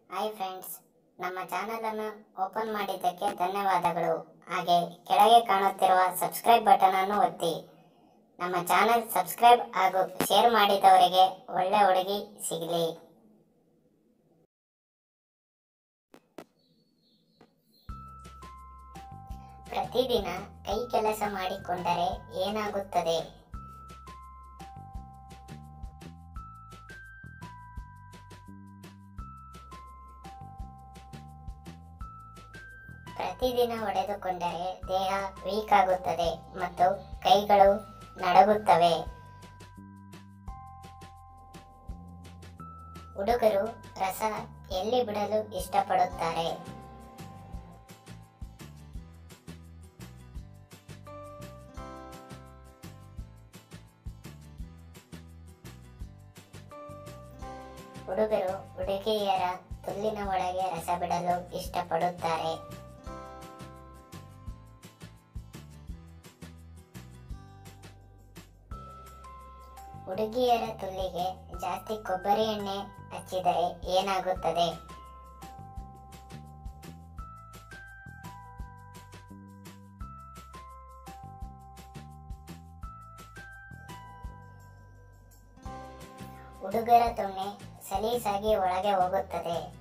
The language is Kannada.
ಹಾಯ್ ಫ್ರೆಂಡ್ಸ್ ನಮ್ಮ ಚಾನಲನ್ನು ಓಪನ್ ಮಾಡಿದ್ದಕ್ಕೆ ಧನ್ಯವಾದಗಳು ಹಾಗೆ ಕೆಳಗೆ ಕಾಣುತ್ತಿರುವ ಸಬ್ಸ್ಕ್ರೈಬ್ ಬಟನ್ ಅನ್ನು ಒತ್ತಿ ನಮ್ಮ ಚಾನಲ್ ಸಬ್ಸ್ಕ್ರೈಬ್ ಹಾಗೂ ಶೇರ್ ಮಾಡಿದವರಿಗೆ ಒಳ್ಳೆ ಹುಡುಗಿ ಸಿಗಲಿ ಪ್ರತಿದಿನ ಕೈ ಕೆಲಸ ಮಾಡಿಕೊಂಡರೆ ಏನಾಗುತ್ತದೆ ಪ್ರತಿದಿನ ಹೊಡೆದುಕೊಂಡರೆ ದೇಹ ವೀಕ್ ಆಗುತ್ತದೆ ಮತ್ತು ಕೈಗಳು ನಡಗುತ್ತವೆ ಹುಡುಗರು ರಸ ಎಲ್ಲಿ ಬಿಡಲು ಇಷ್ಟಪಡುತ್ತಾರೆ ಹುಡುಗರು ಹುಡುಗಿಯರ ತುಲ್ಲಿನ ಒಳಗೆ ರಸ ಬಿಡಲು ಇಷ್ಟಪಡುತ್ತಾರೆ ಹುಡುಗಿಯರ ತುಲ್ಲಿಗೆ ಜಾಸ್ತಿ ಕೊಬ್ಬರಿ ಎಣ್ಣೆ ಹಚ್ಚಿದರೆ ಏನಾಗುತ್ತದೆ ಹುಡುಗರ ತುಣ್ಣೆ ಸಲೀಸಾಗಿ ಒಳಗೆ ಹೋಗುತ್ತದೆ